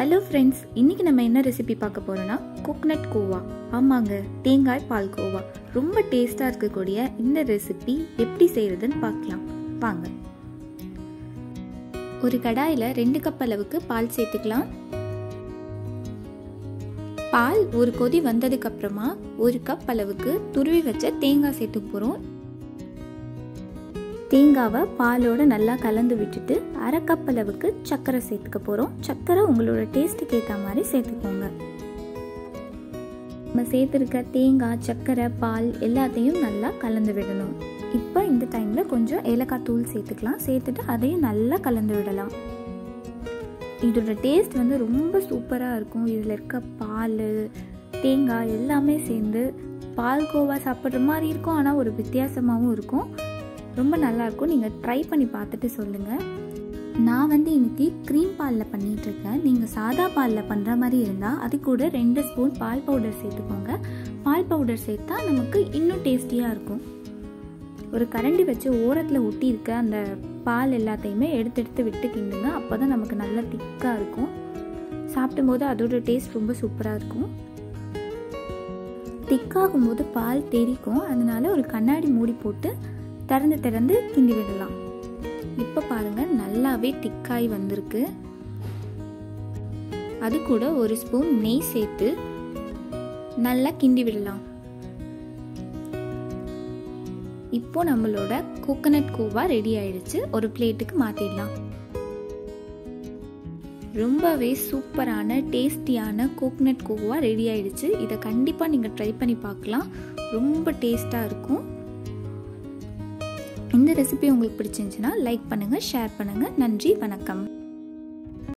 hello friends இன்னைக்கு நம்ம என்ன ரெசிபி பார்க்க போறோம்னா கோகனட் கோவா ஆமாங்க தேங்காய் பால் கோவா ரொம்ப டேஸ்டாக இருக்கக்கூடிய இந்த ரெசிபி எப்படி செய்யறதுன்னு பார்க்கலாம் வாங்க ஒரு கடாயில் ரெண்டு கப் அளவுக்கு பால் சேர்த்துக்கலாம் பால் ஒரு கொதி வந்ததுக்கு அப்புறமா ஒரு கப் அளவுக்கு துருவி வச்ச தேங்காய் சேர்த்து போகிறோம் தேங்காவை பாலோட நல்லா கலந்து விட்டுட்டு அரை கப் அளவுக்கு சர்க்கரை சேர்த்துக்க போகிறோம் சர்க்கரை உங்களோட டேஸ்ட்டுக்கு ஏற்ற மாதிரி சேர்த்துக்கோங்க நம்ம சேர்த்துருக்க தேங்காய் சர்க்கரை பால் எல்லாத்தையும் நல்லா கலந்து விடணும் இப்போ இந்த டைமில் கொஞ்சம் ஏலக்காய் தூள் சேர்த்துக்கலாம் சேர்த்துட்டு அதையும் நல்லா கலந்து விடலாம் இதோட டேஸ்ட் வந்து ரொம்ப சூப்பராக இருக்கும் இதில் இருக்க பால் தேங்காய் எல்லாமே சேர்ந்து பால் கோவா சாப்பிட்ற மாதிரி இருக்கும் ஆனால் ஒரு வித்தியாசமாகவும் இருக்கும் ரொம்ப நல்லாயிருக்கும் நீங்கள் ட்ரை பண்ணி பார்த்துட்டு சொல்லுங்கள் நான் வந்து இன்னைக்கு க்ரீம் பாலில் பண்ணிகிட்ருக்கேன் நீங்கள் சாதா பாலில் பண்ணுற மாதிரி இருந்தால் அது கூட ரெண்டு ஸ்பூன் பால் பவுடர் சேர்த்துக்கோங்க பால் பவுடர் சேர்த்தா நமக்கு இன்னும் டேஸ்டியாக இருக்கும் ஒரு கரண்டி வச்சு ஓரத்தில் ஒட்டி இருக்க அந்த பால் எல்லாத்தையுமே எடுத்து எடுத்து விட்டு கிண்டுங்க அப்போ தான் நமக்கு நல்லா திக்காக இருக்கும் சாப்பிடும்போது அதோட டேஸ்ட் ரொம்ப சூப்பராக இருக்கும் திக்காகும் போது பால் தெரிக்கும் அதனால ஒரு கண்ணாடி மூடி போட்டு திறந்து திறந்து கிண்டி விடலாம் இப்போ பாருங்க நல்லாவே திக்காய் வந்திருக்கு அது கூட ஒரு ஸ்பூன் நெய் சேர்த்து நல்லா கிண்டி விடலாம் இப்போ நம்மளோட கோகனட் கோவா ரெடி ஆயிடுச்சு ஒரு பிளேட்டுக்கு மாத்திடலாம் ரொம்பவே சூப்பரான டேஸ்டியான கோகனட் கோவா ரெடி ஆயிடுச்சு இதை கண்டிப்பாக நீங்கள் ட்ரை பண்ணி பார்க்கலாம் ரொம்ப டேஸ்ட்டாக இருக்கும் இந்த ரெசிபி உங்களுக்கு பிடிச்சிருந்துச்சுன்னா லைக் பண்ணுங்கள் ஷேர் பண்ணுங்கள் நன்றி வணக்கம்